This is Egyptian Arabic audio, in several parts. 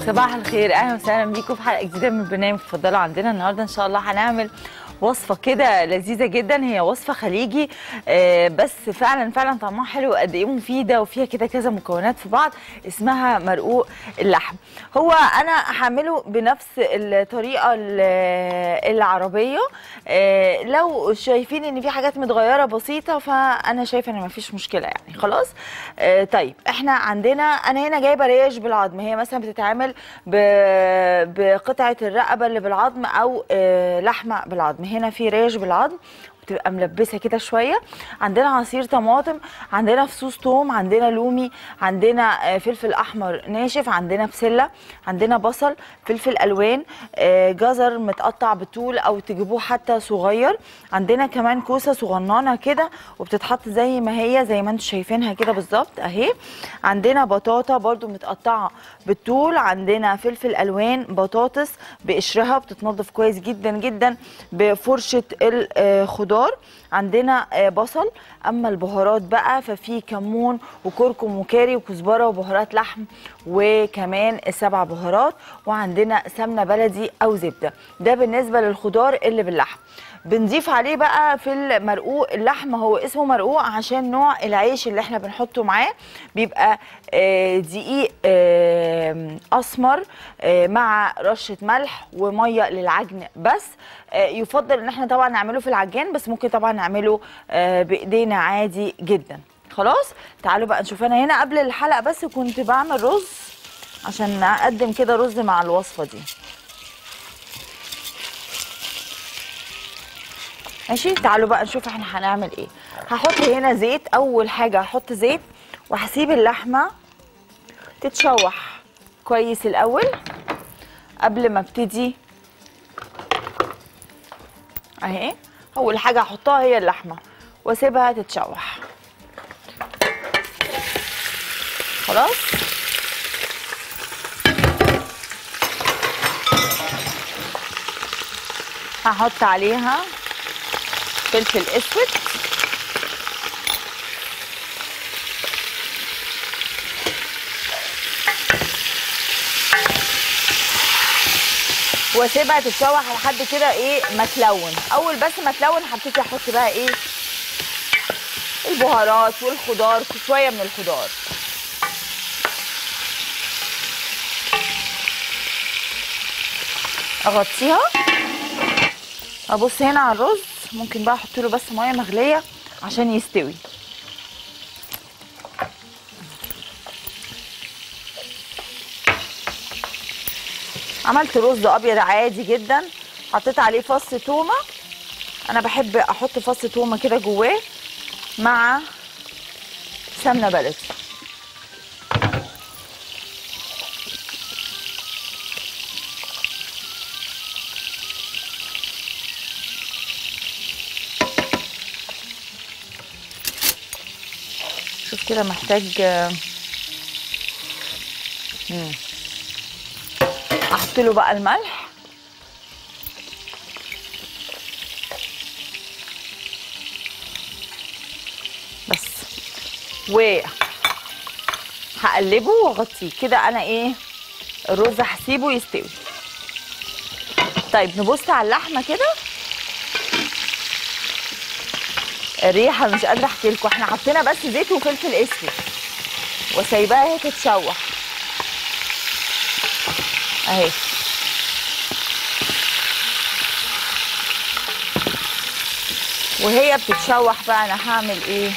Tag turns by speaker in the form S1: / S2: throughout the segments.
S1: صباح الخير اهلا وسهلا بيكم في حلقه جديده من برنامج اتفضلوا عندنا النهارده ان شاء الله هنعمل وصفه كده لذيذه جدا هي وصفه خليجي آه، بس فعلا فعلا طعمها حلو قد ايه مفيده وفيها كده كذا مكونات في بعض اسمها مرقوق اللحم هو انا هعمله بنفس الطريقه ال- العربيه آه، لو شايفين ان في حاجات متغيره بسيطه فانا شايفه ان مفيش مشكله يعني خلاص آه، طيب احنا عندنا انا هنا جايبه ريش بالعظم هي مثلا بتتعمل ب- بقطعه الرقبه اللي بالعظم او آه، لحمه بالعظم هنا في ريش بالعظم بتبقى ملبسه كده شويه عندنا عصير طماطم عندنا فصوص توم عندنا لومي عندنا آه، فلفل احمر ناشف عندنا بسله عندنا بصل فلفل الوان آه، جزر متقطع بطول او تجيبوه حتى صغير عندنا كمان كوسه صغننه كده وبتتحط زي ما هي زي ما انتم شايفينها كده بالظبط اهي عندنا بطاطا برضو متقطعه بالطول عندنا فلفل الوان بطاطس بقشرها بتتنضف كويس جدا جدا بفرشه الخضار عندنا آه، بصل اما البهارات بقى ففي كمون وكركم وكاري وكزبره وبهارات لحم وكمان السبع بهارات وعندنا سمنه بلدي او زبده ده بالنسبه للخضار اللي باللحم بنضيف عليه بقى في المرقوق اللحم هو اسمه مرقوق عشان نوع العيش اللي احنا بنحطه معاه بيبقى آه، دقيق آه، اسمر آه، مع رشه ملح وميه للعجن بس آه، يفضل ان احنا طبعا نعمله في العجان بس ممكن طبعا نعمله آه، بايدينا عادي جدا خلاص تعالوا بقى نشوف انا هنا قبل الحلقه بس كنت بعمل رز عشان اقدم كده رز مع الوصفه دي ماشي تعالوا بقى نشوف احنا هنعمل ايه هحط هنا زيت اول حاجه هحط زيت وهسيب اللحمه تتشوح كويس الاول قبل ما ابتدي اهي اول حاجه هحطها هي اللحمه واسيبها تتشوح خلاص هحط عليها فلفل اسود واسيبها تتشوح لحد كده ايه ما تلون اول بس ما تلون هبتدي احط بقى ايه البهارات والخضار شويه من الخضار اغطيها ابص هنا على الرز ممكن بقى احط له بس ميه مغليه عشان يستوي عملت رز ابيض عادي جدا حطيت عليه فص تومه انا بحب احط فص تومه كده جواه مع سمنه بلدي شوف كده محتاج مم. احط له بقى الملح بس و هقلبه واغطيه كده انا ايه الرز هسيبه يستوي طيب نبص على اللحمه كده الريحه مش قادره احكي لكم احنا حطينا بس زيت وفلفل اسود وسايباها هي تتشوح اهي وهي بتتشوح بقى انا هعمل ايه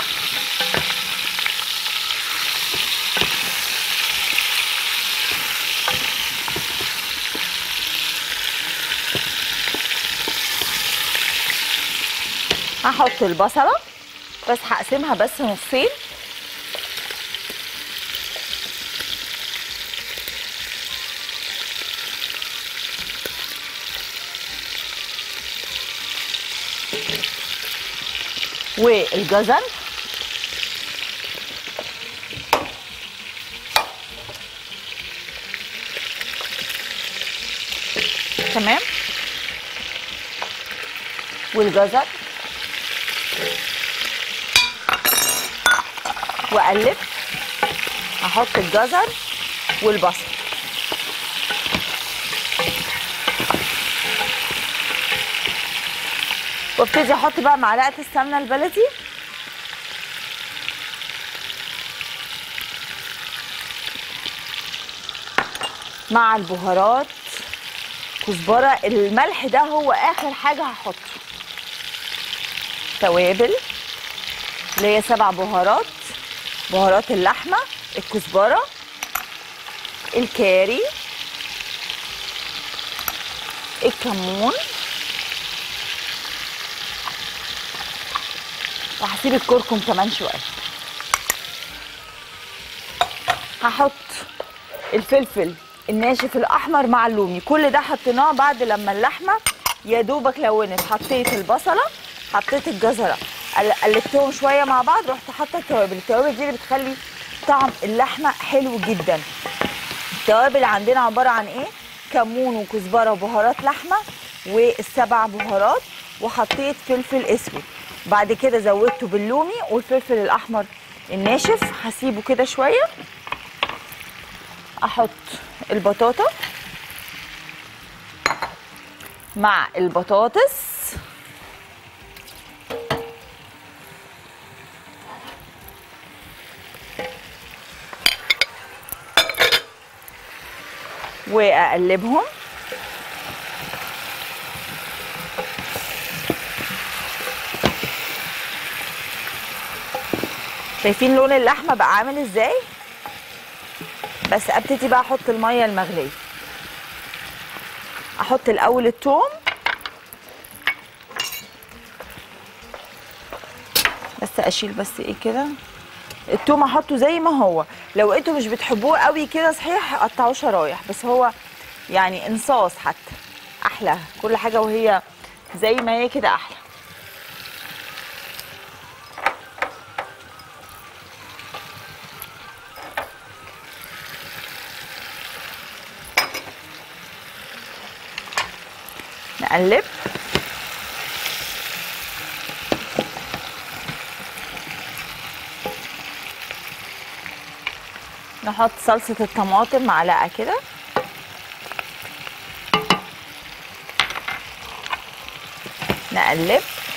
S1: هحط البصله بس هقسمها بس نصين والجزر تمام والجزر واقلب احط الجزر والبصل وابتدي احط بقى معلقه السمنه البلدي مع البهارات كزبره الملح ده هو اخر حاجه هحطه توابل اللي هي سبع بهارات بهارات اللحمه الكزبره الكاري الكمون وهسيب الكركم كمان شويه هحط الفلفل الناشف الاحمر مع اللومي كل ده حطيناه بعد لما اللحمه يا دوبك لونت حطيت البصله حطيت الجزره قل- قلبتهم شويه مع بعض رحت حاطه التوابل التوابل دي اللي بتخلي طعم اللحمه حلو جدا التوابل عندنا عباره عن ايه كمون وكزبره وبهارات لحمه والسبع بهارات وحطيت فلفل اسود بعد كده زودته باللومي والفلفل الاحمر الناشف هسيبه كده شويه احط البطاطا مع البطاطس واقلبهم شايفين لون اللحمه بقى عامل ازاي بس ابتدي بقى احط الميه المغليه احط الاول الثوم بس اشيل بس ايه كده التوم احطه زي ما هو لو انتوا مش بتحبوه قوي كده صحيح قطعوه شرايح بس هو يعني انصاص حتى احلى كل حاجه وهي زي ما هي كده احلى نقلب نحط صلصة الطماطم معلقة كده نقلب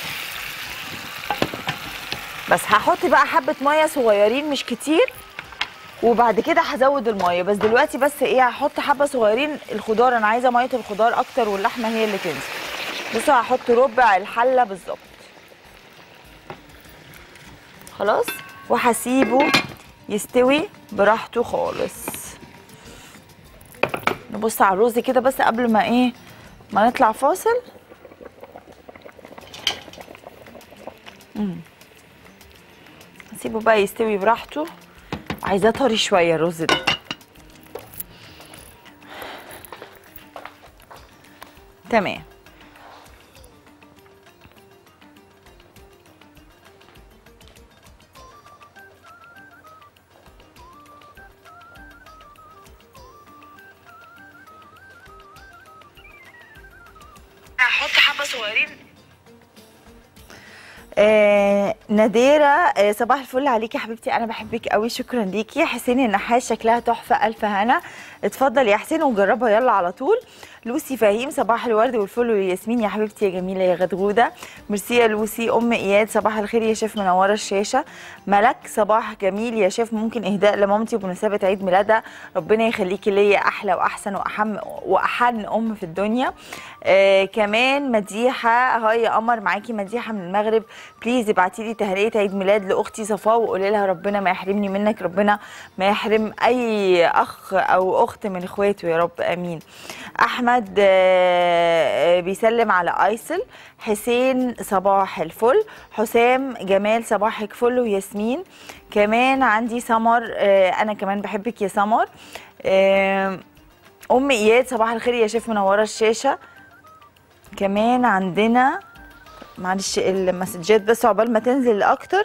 S1: بس هحط بقى حبة مية صغيرين مش كتير وبعد كده هزود المية بس دلوقتي بس ايه هحط حبة صغيرين الخضار انا عايزة مية الخضار اكتر واللحمة هي اللي تنزل بصوا هحط ربع الحلة بالظبط خلاص وهسيبه يستوي براحته خالص نبص على الرز كده بس قبل ما ايه ما نطلع فاصل مم. نسيبه بقى يستوي براحته عايزاه طري شويه الرز ده تمام هحط حبه صغيرين آه نادرة آه صباح الفل عليكي يا حبيبتي أنا بحبك قوي شكرا ليكي حسين النحاس شكلها تحفة ألف هنا اتفضل يا حسين وجربها يلا على طول لوسي فهيم صباح الورد والفل والياسمين يا حبيبتي يا جميلة يا غدغودة ميرسي يا لوسي أم إياد صباح الخير يا شيف منورة الشاشة ملك صباح جميل يا شيف ممكن إهداء لمامتي بمناسبة عيد ميلادها ربنا يخليكي ليا أحلى وأحسن وأحم وأحن أم في الدنيا آه كمان مديحة هاي يا قمر معاكي مديحة من المغرب بليز ابعتي لي تهنئة عيد ميلاد لأختي صفاء وقولي لها ربنا ما يحرمني منك ربنا ما يحرم أي أخ أو أخت من إخواته يا رب آمين أحمد آه، آه، بيسلم على أيسل حسين صباح الفل حسام جمال صباحك فل وياسمين كمان عندي سمر آه، أنا كمان بحبك يا سمر آه، أم إياد صباح الخير يا شيف منورة الشاشة كمان عندنا معلش المسجات بس عقبال ما تنزل اكتر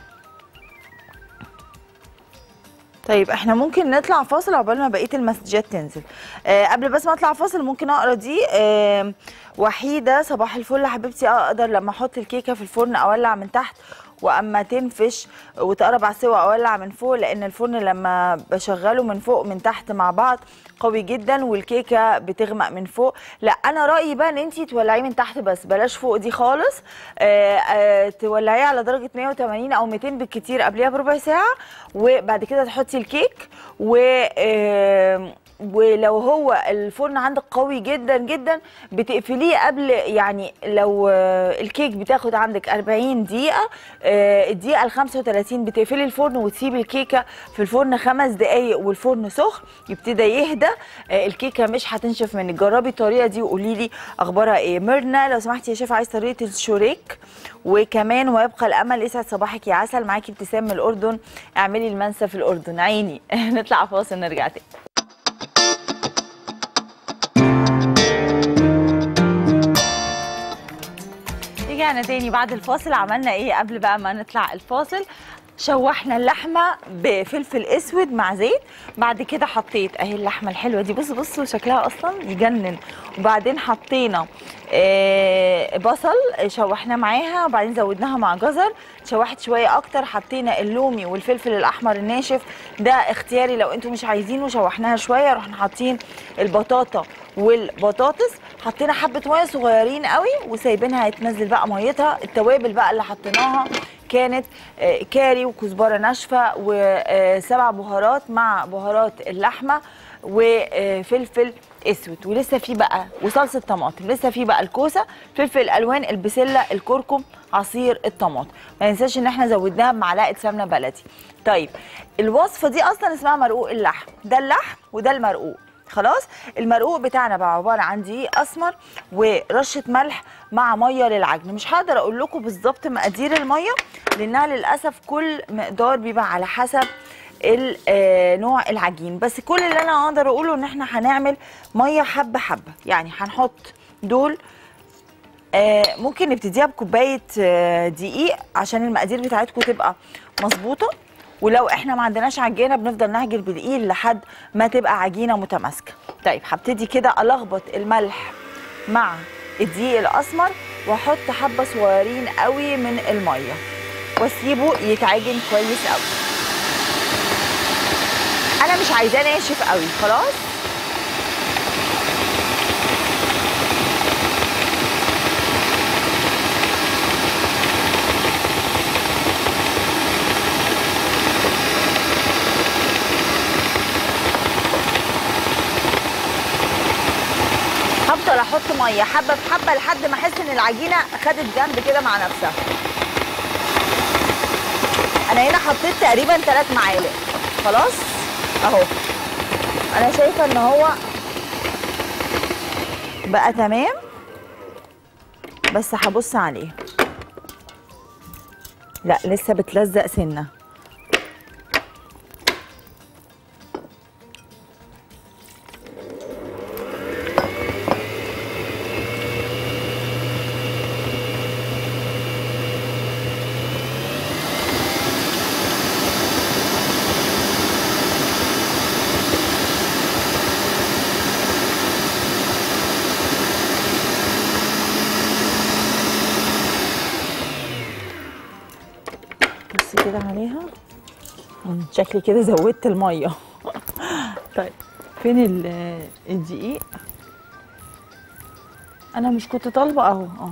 S1: طيب احنا ممكن نطلع فاصل عقبال ما بقيه المسجات تنزل آه قبل بس ما اطلع فاصل ممكن اقرا دي آه وحيده صباح الفل يا حبيبتي اقدر لما احط الكيكه في الفرن اولع من تحت واما تنفش وتقرب على السوا اولع من فوق لان الفرن لما بشغله من فوق من تحت مع بعض قوي جدا والكيكه بتغمق من فوق لا انا رايي بقى ان انت تولعيه من تحت بس بلاش فوق دي خالص آه آه تولعيه على درجه 180 او 200 بالكتير قبلها بربع ساعه وبعد كده تحطي الكيك و آه ولو هو الفرن عندك قوي جدا جدا بتقفليه قبل يعني لو آه، الكيك بتاخد عندك 40 دقيقة آه، الدقيقة ال 35 بتقفلي الفرن وتسيبي الكيكة في الفرن خمس دقايق والفرن سخن يبتدى يهدى آه، الكيكة مش هتنشف منك جربي الطريقة دي وقولي لي أخبارها إيه ميرنا لو سمحتي يا شيف عايز طريقة الشوريك وكمان ويبقى الأمل يسعد صباحك يا عسل معاكي ابتسام من الأردن اعملي المنسى في الأردن عيني نطلع فاصل نرجع تاني رجعنا تاني بعد الفاصل عملنا ايه قبل بقى ما نطلع الفاصل شوحنا اللحمه بفلفل اسود مع زيت بعد كده حطيت اهي اللحمه الحلوه دي بصوا بصوا شكلها اصلا يجنن وبعدين حطينا آه بصل شوحناه معاها وبعدين زودناها مع جزر شوحت شويه اكتر حطينا اللومي والفلفل الاحمر الناشف ده اختياري لو انتم مش عايزينه شوحناها شويه رحنا حاطين البطاطا والبطاطس حطينا حبه ميه صغيرين قوي وسايبينها يتنزل بقى ميتها التوابل بقى اللي حطيناها كانت آه، كاري وكزبره ناشفه وسبع بهارات مع بهارات اللحمه وفلفل اسود ولسه في بقى وصلصه طماطم لسه في بقى الكوسه فلفل الالوان البسله الكركم عصير الطماطم ما ننساش ان احنا زودناها بمعلقه سمنه بلدي طيب الوصفه دي اصلا اسمها مرقوق اللحم ده اللحم وده المرقوق خلاص المرقوق بتاعنا بقى عباره عن دقيق اسمر ورشه ملح مع ميه للعجن مش هقدر اقول لكم بالظبط مقادير الميه لانها للاسف كل مقدار بيبقى على حسب ال- آه، نوع العجين بس كل اللي انا اقدر اقوله ان احنا هنعمل ميه حبه حبه يعني هنحط دول آه، ممكن نبتديها بكوبايه آه، دقيق عشان المقادير بتاعتكم تبقى مظبوطه ولو احنا ما عندناش عجينه بنفضل نعجن بدقيق لحد ما تبقى عجينه متماسكه طيب هبتدي كده الخبط الملح مع الدقيق الاسمر واحط حبه صغيرين قوي من الميه واسيبه يتعجن كويس قوي انا مش عايزاه ناشف قوي خلاص هفضل احط ميه حبه في حبه لحد ما احس ان العجينه خدت جنب كده مع نفسها انا هنا حطيت تقريبا ثلاث معالق خلاص اهو انا شايفه ان هو بقى تمام بس هبص عليه لا لسه بتلزق سنه بصي كده عليها مم، شكلي كده زودت الميه طيب فين ال- الدقيق انا مش كنت طالبه اهو اه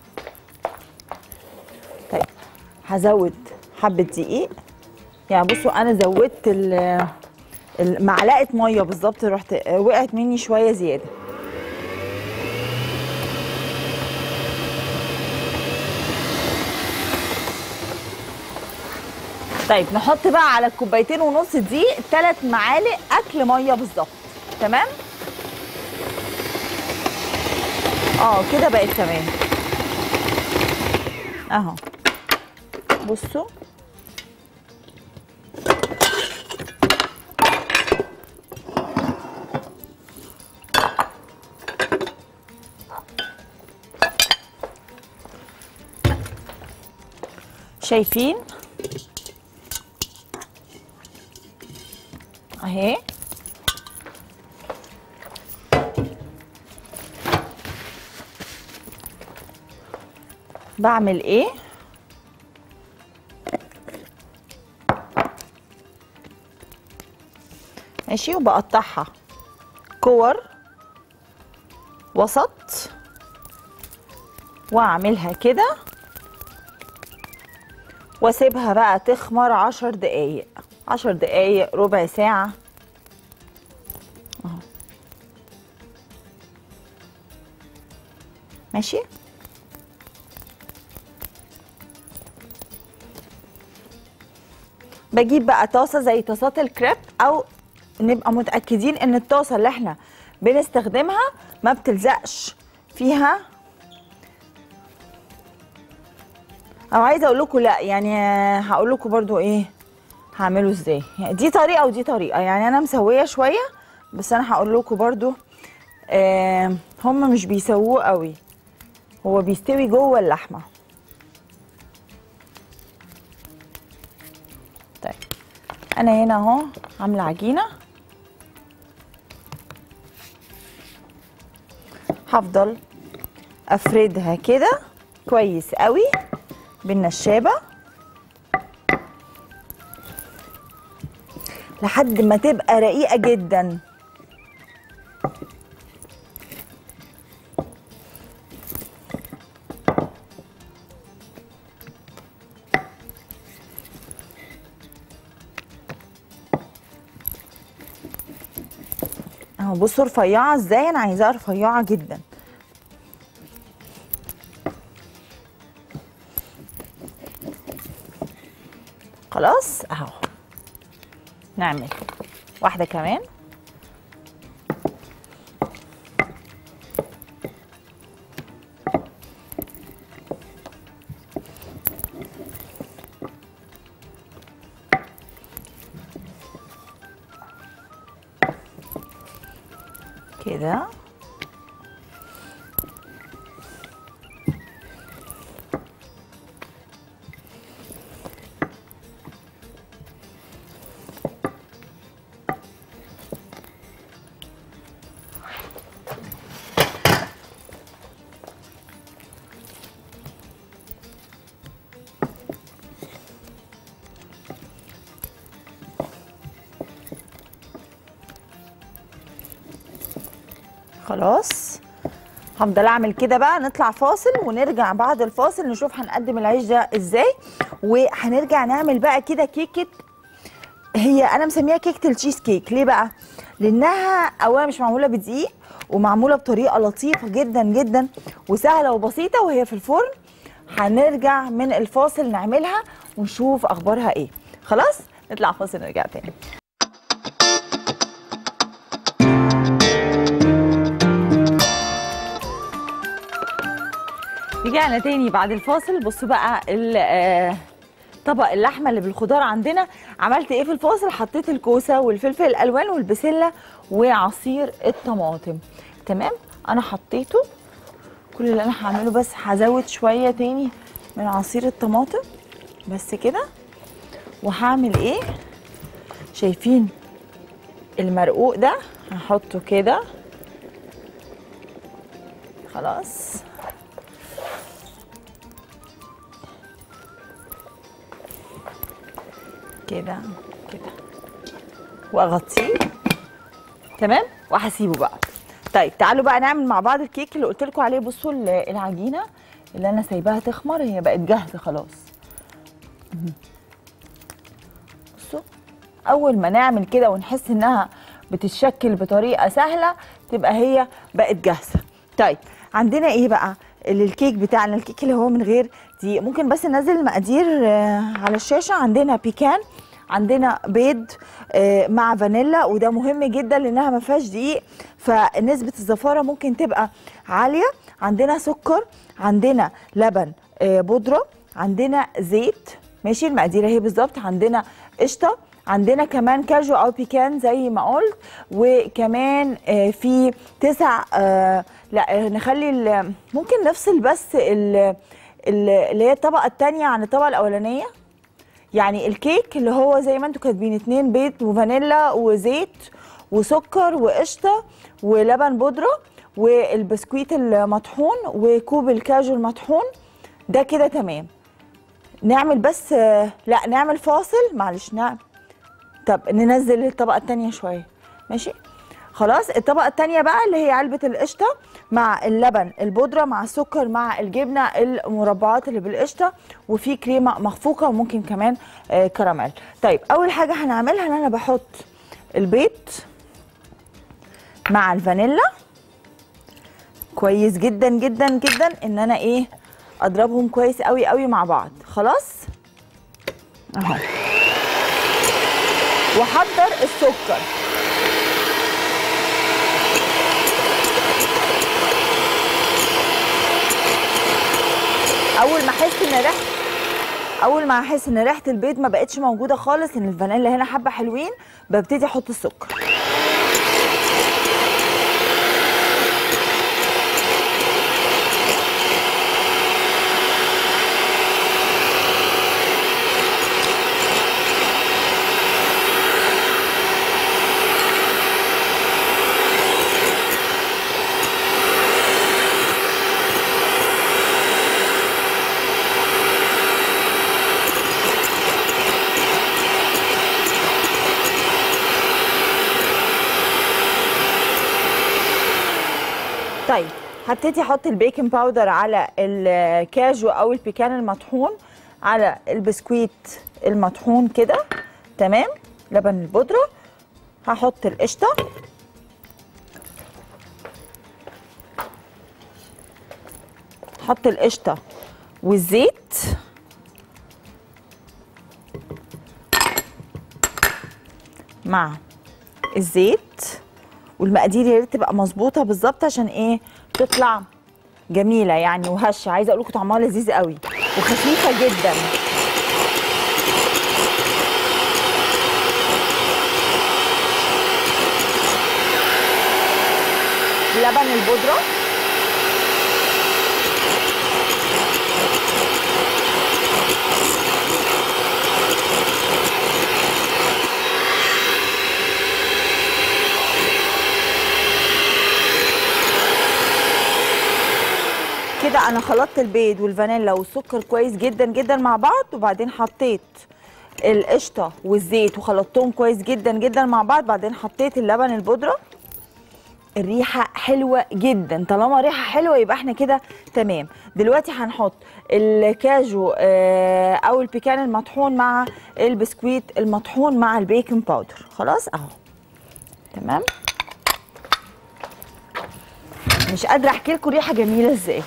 S1: طيب هزود حبه دقيق يعني بصوا انا زودت ال- ال- معلقه ميه بالظبط رحت وقعت مني شويه زياده طيب نحط بقى على الكوبايتين ونص دي ثلاث معالق اكل ميه بالظبط تمام اه كده بقت تمام اهو بصوا شايفين اهي بعمل ايه ماشي وبقطعها كور وسط واعملها كده واسيبها بقى تخمر عشر دقايق عشر دقايق ربع ساعة اهو ماشي بجيب بقى طاسه زي طاسات الكريب او نبقى متاكدين ان الطاسه اللي احنا بنستخدمها ما بتلزقش فيها او عايزه اقول لكم لا يعني هقول لكم برضو ايه هعمله ازاي يعني دي طريقه ودي طريقه يعني انا مسويه شويه بس انا هقول لكم برضو آه هم مش بيسووه قوي هو بيستوي جوه اللحمه طيب انا هنا اهو عامله عجينه هفضل افردها كده كويس قوي بالنشابه لحد ما تبقى رقيقه جدا اهو بصوا رفيعه ازاي انا عايزاها رفيعه جدا خلاص اهو نعمل واحده كمان كده خلاص هفضل اعمل كده بقى نطلع فاصل ونرجع بعد الفاصل نشوف هنقدم العيش ده ازاي وهنرجع نعمل بقى كده كيكه هي انا مسميها كيكه التشيز كيك ليه بقى لانها اولا مش معموله بدقيق ومعموله بطريقه لطيفه جدا جدا وسهله وبسيطه وهي في الفرن هنرجع من الفاصل نعملها ونشوف اخبارها ايه خلاص نطلع فاصل نرجع تاني رجعنا تاني بعد الفاصل بصوا بقى ال- آه، طبق اللحمه اللي بالخضار عندنا عملت ايه في الفاصل حطيت الكوسه والفلفل الالوان والبسله وعصير الطماطم تمام انا حطيته كل اللي انا هعمله بس هزود شويه تاني من عصير الطماطم بس كده وهعمل ايه شايفين المرقوق ده هحطه كده خلاص كده كده واغطيه تمام وهسيبه بقى طيب تعالوا بقى نعمل مع بعض الكيك اللي قلت لكم عليه بصوا ال- العجينه اللي انا سايباها تخمر هي بقت جاهزه خلاص مهم. بصوا اول ما نعمل كده ونحس انها بتتشكل بطريقه سهله تبقى هي بقت جاهزه طيب عندنا ايه بقى الكيك بتاعنا الكيك اللي هو من غير دقيق ممكن بس ننزل المقادير آه، على الشاشه عندنا بيكان عندنا بيض آه، مع فانيلا وده مهم جدا لانها ما فيهاش دقيق فنسبه الزفاره ممكن تبقى عاليه عندنا سكر عندنا لبن آه، بودره عندنا زيت ماشي المقادير اهي بالظبط عندنا قشطه عندنا كمان كاجو او بيكان زي ما قلت وكمان آه، في تسع آه، لا آه، نخلي ال- ممكن نفصل بس ال- ال- اللي هي الطبقه الثانيه عن الطبقه الاولانيه يعني الكيك اللي هو زي ما انتم كاتبين اتنين بيض وفانيلا وزيت وسكر وقشطه ولبن بودره والبسكويت المطحون وكوب الكاجو المطحون ده كده تمام نعمل بس لا نعمل فاصل معلش نعم طب ننزل الطبقه التانية شويه ماشي خلاص الطبقه الثانيه بقى اللي هي علبه القشطه مع اللبن البودره مع السكر مع الجبنه المربعات اللي بالقشطه وفي كريمه مخفوقه وممكن كمان آه كراميل طيب اول حاجه هنعملها ان انا بحط البيض مع الفانيلا كويس جدا جدا جدا ان انا ايه اضربهم كويس قوي قوي مع بعض خلاص اهو واحضر السكر اول ما احس ان ريحه اول ما احس ان ريحه البيض ما بقتش موجوده خالص ان الفانيلا هنا حبه حلوين ببتدي احط السكر طيب هبتدي احط البيكنج باودر على الكاجو او البيكان المطحون على البسكويت المطحون كده تمام لبن البودره هحط القشطه احط القشطه والزيت مع الزيت والمقادير يا ريت تبقى مظبوطه بالظبط عشان ايه تطلع جميله يعني وهشه عايزه اقول لكم طعمها لذيذ قوي وخفيفه جدا لبن البودره كده انا خلطت البيض والفانيلا والسكر كويس جدا جدا مع بعض وبعدين حطيت القشطه والزيت وخلطتهم كويس جدا جدا مع بعض بعدين حطيت اللبن البودره الريحه حلوه جدا طالما ريحه حلوه يبقى احنا كده تمام دلوقتي هنحط الكاجو آه، او البيكان المطحون مع البسكويت المطحون مع البيكنج باودر خلاص اهو تمام مش قادره احكي لكم ريحه جميله ازاي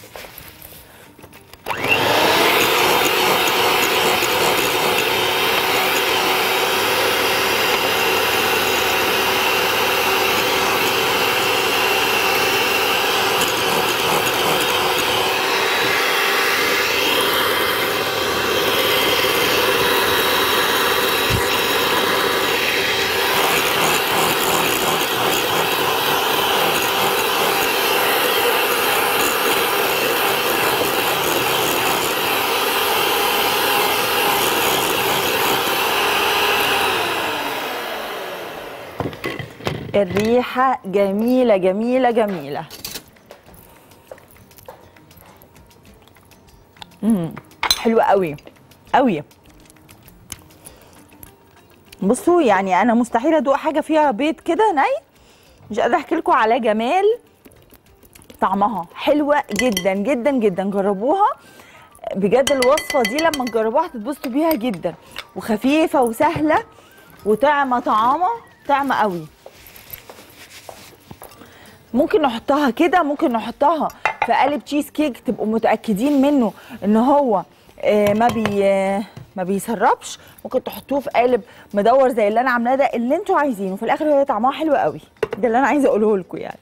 S1: الريحة جميلة جميلة جميلة امم حلوة قوي قوي بصوا يعني انا مستحيل ادوق حاجة فيها بيض كده ني مش قادرة احكي لكم على جمال طعمها حلوة جدا جدا جدا جربوها بجد الوصفة دي لما تجربوها هتتبسطوا بيها جدا وخفيفة وسهلة وطعمة طعامة طعمة قوي ممكن نحطها كده ممكن نحطها في قالب تشيز كيك تبقوا متاكدين منه ان هو آه، ما بي آه، ما بيسربش ممكن تحطوه في قالب مدور زي اللي انا عاملاه ده اللي انتوا عايزينه في الاخر هي طعمها حلو قوي ده اللي انا عايزه اقوله لكم يعني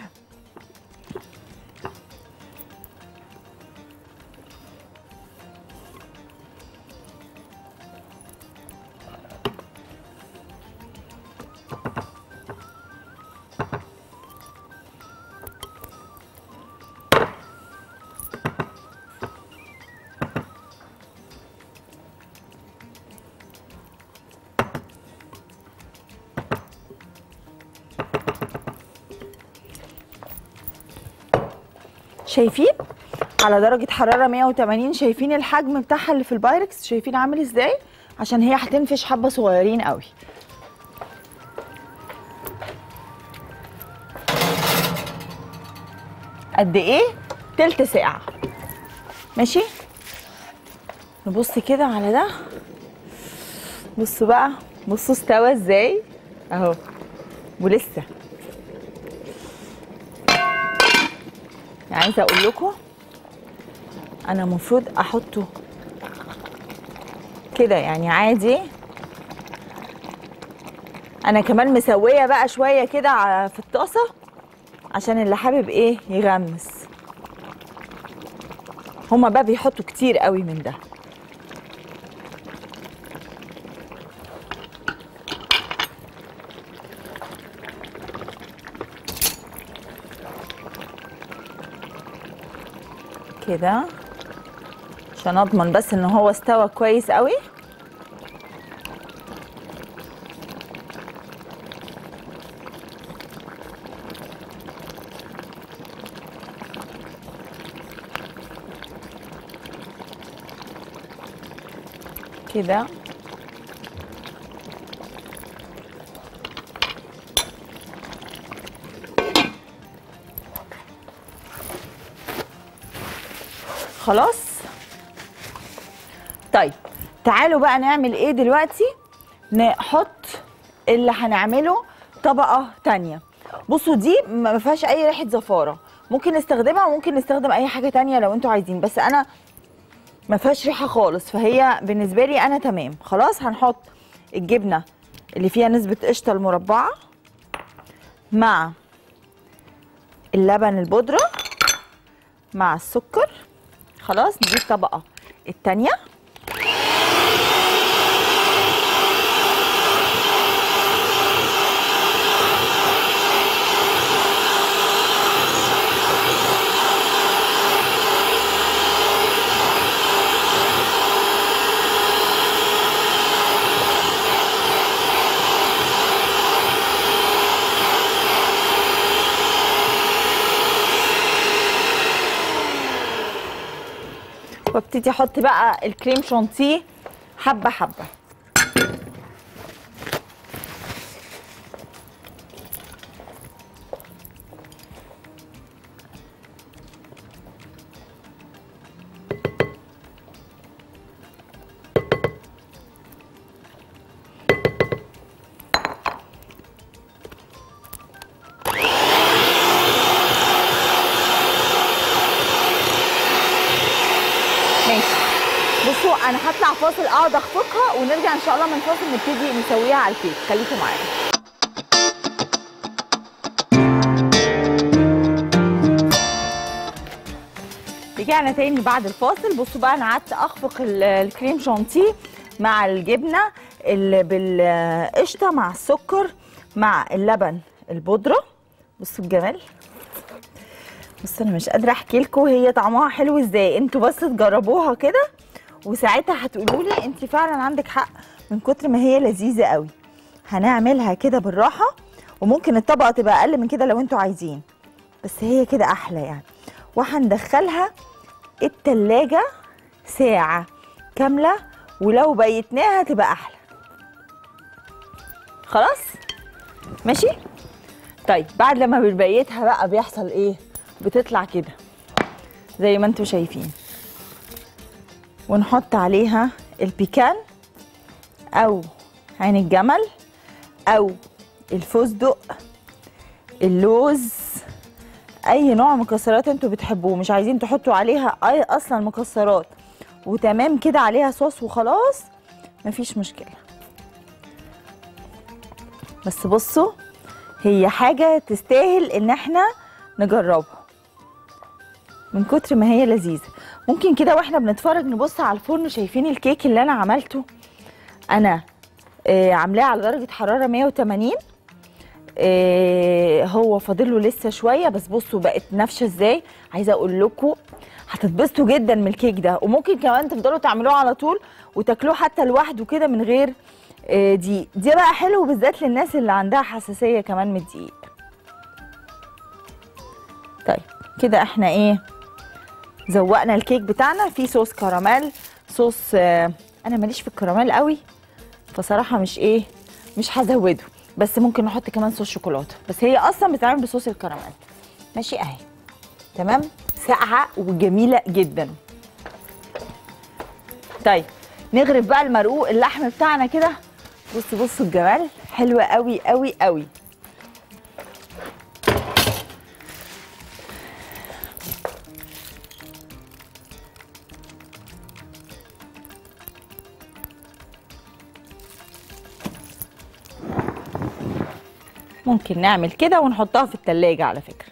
S1: شايفين على درجة حرارة 180 شايفين الحجم بتاعها اللي في البايركس شايفين عامل ازاي عشان هي هتنفش حبة صغيرين قوي قد ايه تلت ساعه ماشي نبص كده على ده بصوا بقى بصوا استوى ازاي اهو ولسه عايزه اقول لكم انا المفروض احطه كده يعني عادي انا كمان مسويه بقى شويه كده ع- في الطاسه عشان اللي حابب ايه يغمس هما بقى بيحطوا كتير قوي من ده كده عشان اضمن بس ان هو استوى كويس قوي كده خلاص طيب تعالوا بقى نعمل ايه دلوقتي نحط اللي هنعمله طبقه تانية بصوا دي ما فيهاش اي ريحه زفاره ممكن نستخدمها وممكن نستخدم اي حاجه تانية لو انتوا عايزين بس انا ما فيهاش ريحه خالص فهي بالنسبه لي انا تمام خلاص هنحط الجبنه اللي فيها نسبه قشطه المربعه مع اللبن البودره مع السكر خلاص دي الطبقه التانية وابتدي احط بقى الكريم شانتيه حبه حبه ماشي بصوا انا هطلع فاصل اقعد اخفقها ونرجع ان شاء الله من فاصل نبتدي نسويها على الكيك خليكم معايا رجعنا تاني بعد الفاصل بصوا بقى انا قعدت اخفق ال- الكريم شانتيه مع الجبنه اللي بالقشطه مع السكر مع اللبن البودره بصوا الجمال بس انا مش قادره احكي لكم هي طعمها حلو ازاي انتوا بس تجربوها كده وساعتها هتقولوا لي انت فعلا عندك حق من كتر ما هي لذيذه قوي هنعملها كده بالراحه وممكن الطبقه تبقى اقل من كده لو انتوا عايزين بس هي كده احلى يعني وهندخلها التلاجة ساعة كاملة ولو بيتناها تبقى أحلى خلاص ماشي طيب بعد لما بنبيتها بقى بيحصل ايه بتطلع كده زي ما انتوا شايفين ونحط عليها البيكان او عين الجمل او الفستق اللوز اي نوع مكسرات انتوا بتحبوه مش عايزين تحطوا عليها اي اصلا مكسرات وتمام كده عليها صوص وخلاص مفيش مشكله بس بصوا هي حاجه تستاهل ان احنا نجربها من كتر ما هي لذيذه ممكن كده واحنا بنتفرج نبص على الفرن شايفين الكيك اللي انا عملته انا آه عاملاه على درجه حراره 180 آه هو فاضله لسه شويه بس بصوا بقت نافشه ازاي عايزه اقول لكم هتتبسطوا جدا من الكيك ده وممكن كمان تفضلوا تعملوه على طول وتاكلوه حتى لوحده كده من غير آه دقيق دي بقى حلو بالذات للناس اللي عندها حساسيه كمان من الدقيق طيب كده احنا ايه زوقنا الكيك بتاعنا في صوص كراميل صوص آه انا ماليش في الكراميل قوي فصراحه مش ايه مش هزوده بس ممكن نحط كمان صوص شوكولاته بس هي اصلا بتتعمل بصوص الكراميل ماشي اهي تمام ساقعه وجميله جدا طيب نغرف بقى المرقوق اللحم بتاعنا كده بصوا بصوا الجمال حلوه قوي قوي قوي ممكن نعمل كده ونحطها في التلاجة على فكرة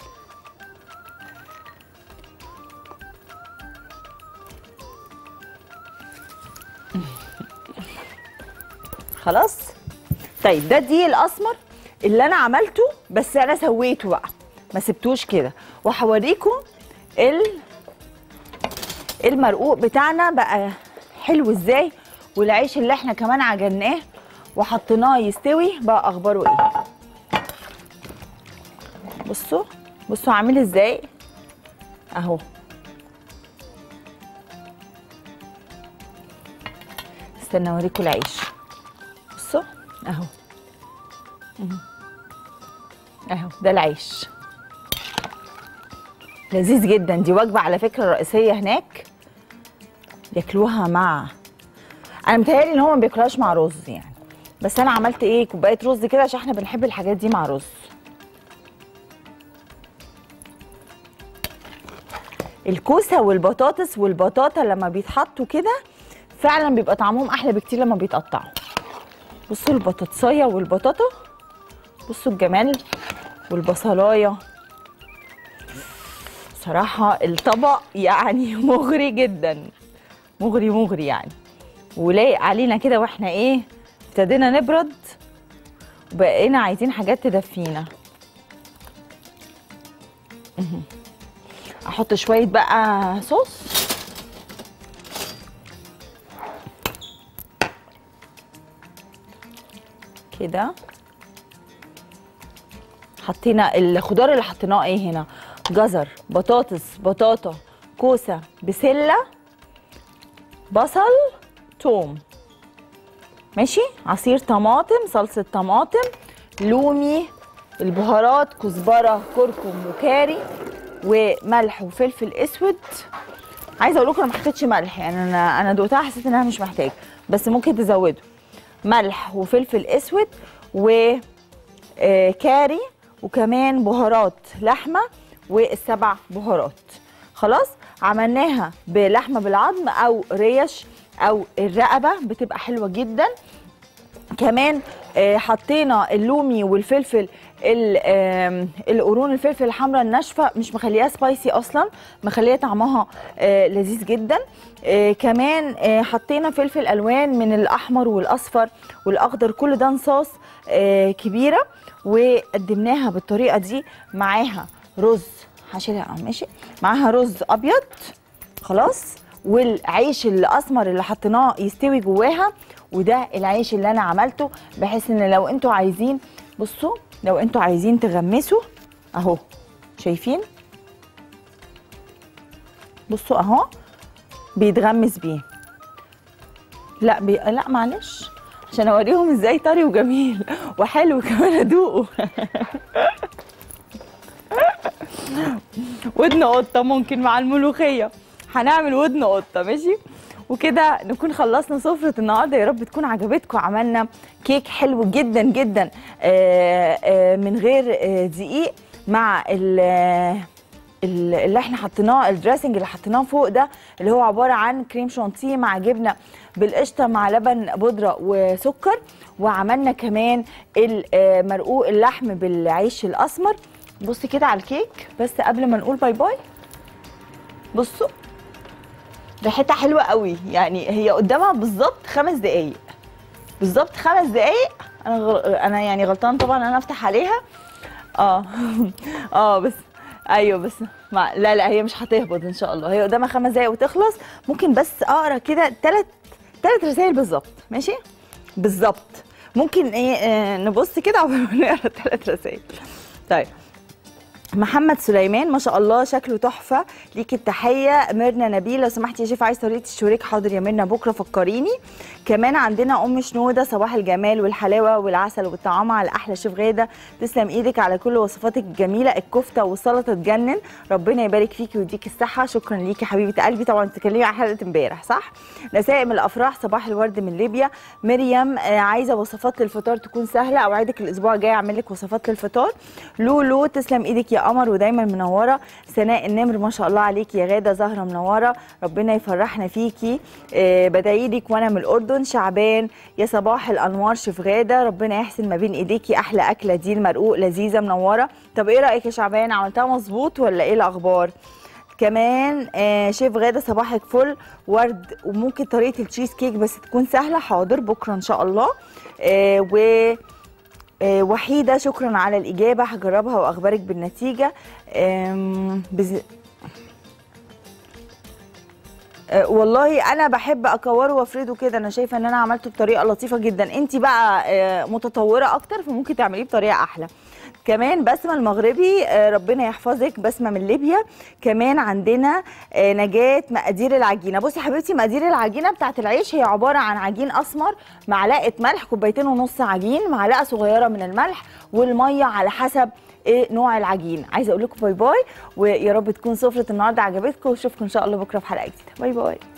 S1: خلاص طيب ده الدقيق الاسمر اللي انا عملته بس انا سويته بقى ما سبتوش كده وهوريكم ال المرقوق بتاعنا بقى حلو ازاي والعيش اللي احنا كمان عجناه وحطيناه يستوي بقى اخباره ايه بصوا بصوا عامل ازاي اهو استنى اوريكم العيش بصوا اهو مهم. اهو ده العيش لذيذ جدا دي وجبه على فكره رئيسيه هناك بياكلوها مع انا متهيألي ان هم ما بياكلوهاش مع رز يعني بس انا عملت ايه كوبايه رز كده عشان احنا بنحب الحاجات دي مع رز الكوسه والبطاطس والبطاطا لما بيتحطوا كده فعلا بيبقى طعمهم احلى بكتير لما بيتقطعوا بصوا البطاطسايه والبطاطا بصوا الجمال والبصلايه صراحه الطبق يعني مغري جدا مغري مغري يعني ولايق علينا كده واحنا ايه ابتدينا نبرد وبقينا عايزين حاجات تدفينا مهم. احط شويه بقى صوص كده حطينا الخضار اللي حطيناه ايه هنا جزر بطاطس بطاطا كوسه بسله بصل توم ماشي عصير طماطم صلصه طماطم لومي البهارات كزبره كركم وكاري وملح وفلفل اسود عايزه اقول لكم انا ما حطيتش ملح يعني انا انا دقتها حسيت انها مش محتاجه بس ممكن تزودوا ملح وفلفل اسود و آه، كاري وكمان بهارات لحمه والسبع بهارات خلاص عملناها بلحمه بالعظم او ريش او الرقبه بتبقى حلوه جدا كمان آه، حطينا اللومي والفلفل ال- آم، القرون الفلفل الحمراء الناشفه مش مخليها سبايسي اصلا مخليه طعمها آه، لذيذ جدا آه، كمان آه، حطينا فلفل الوان من الاحمر والاصفر والاخضر كل ده نصاص آه، كبيره وقدمناها بالطريقه دي معاها رز هشيلها ماشي معاها رز ابيض خلاص والعيش الاسمر اللي حطيناه يستوي جواها وده العيش اللي انا عملته بحيث ان لو انتوا عايزين بصوا لو انتوا عايزين تغمسوا اهو شايفين بصوا اهو بيتغمس بيه لا بي... لا معلش عشان اوريهم ازاي طري وجميل وحلو كمان ادوقه ودن قطه ممكن مع الملوخيه هنعمل ودن قطه ماشي وكده نكون خلصنا سفرة النهارده يا رب تكون عجبتكم عملنا كيك حلو جدا جدا آه، آه، من غير آه، دقيق مع ال- آه، ال- اللي احنا حطيناه الدريسنج اللي حطيناه فوق ده اللي هو عباره عن كريم شانتيه مع جبنه بالقشطه مع لبن بودره وسكر وعملنا كمان ال- آه، مرقوق اللحم بالعيش الاسمر بصي كده على الكيك بس قبل ما نقول باي باي بصوا ريحتها حلوه قوي يعني هي قدامها بالظبط خمس دقايق بالظبط خمس دقايق انا غل... انا يعني غلطان طبعا انا افتح عليها اه اه بس ايوه بس مع... لا لا هي مش هتهبط ان شاء الله هي قدامها خمس دقايق وتخلص ممكن بس اقرا كده ثلاث ثلاث رسائل بالظبط ماشي بالظبط ممكن ايه آه نبص كده عقبال ما نقرا الثلاث رسائل طيب محمد سليمان ما شاء الله شكله تحفه ليكي التحيه ميرنا نبيل لو سمحتي يا شيف عايز طريقه الشوريك حاضر يا ميرنا بكره فكريني كمان عندنا ام شنوده صباح الجمال والحلاوه والعسل والطعام على احلى شيف غاده تسلم ايدك على كل وصفاتك الجميله الكفته والسلطه تجنن ربنا يبارك فيكي ويديكي الصحه شكرا ليكي حبيبه قلبي طبعا بتتكلمي على حلقه امبارح صح نسائم الافراح صباح الورد من ليبيا مريم آه، عايزه وصفات للفطار تكون سهله اوعدك الاسبوع الجاي اعمل لك وصفات للفطار لولو تسلم ايدك يا قمر ودايما منوره سناء النمر ما شاء الله عليكي يا غاده زهره منوره ربنا يفرحنا فيكي آه، بدعي لك وانا من الاردن شعبان يا صباح الانوار شيف غاده ربنا يحسن ما بين ايديكي احلى اكله دي المرقوق لذيذه منوره طب ايه رايك يا شعبان عملتها مظبوط ولا ايه الاخبار كمان آه شيف غاده صباحك فل ورد وممكن طريقه التشيز كيك بس تكون سهله حاضر بكره ان شاء الله آه و آه، وحيدة شكرا على الإجابة هجربها وأخبرك بالنتيجة آم، بز... آه، والله انا بحب اكوره وافرده كده انا شايفه ان انا عملته بطريقه لطيفه جدا انت بقى آه، متطوره اكتر فممكن تعمليه بطريقه احلى كمان بسمه المغربي آه، ربنا يحفظك بسمه من ليبيا كمان عندنا آه، نجاه مقادير العجينه بصي يا حبيبتي مقادير العجينه بتاعت العيش هي عباره عن عجين اسمر معلقه ملح كوبايتين ونص عجين معلقه صغيره من الملح والميه على حسب ايه نوع العجين عايزه اقول لكم باي باي ويا رب تكون سفره النهارده عجبتكم واشوفكم ان شاء الله بكره في حلقه جديده باي باي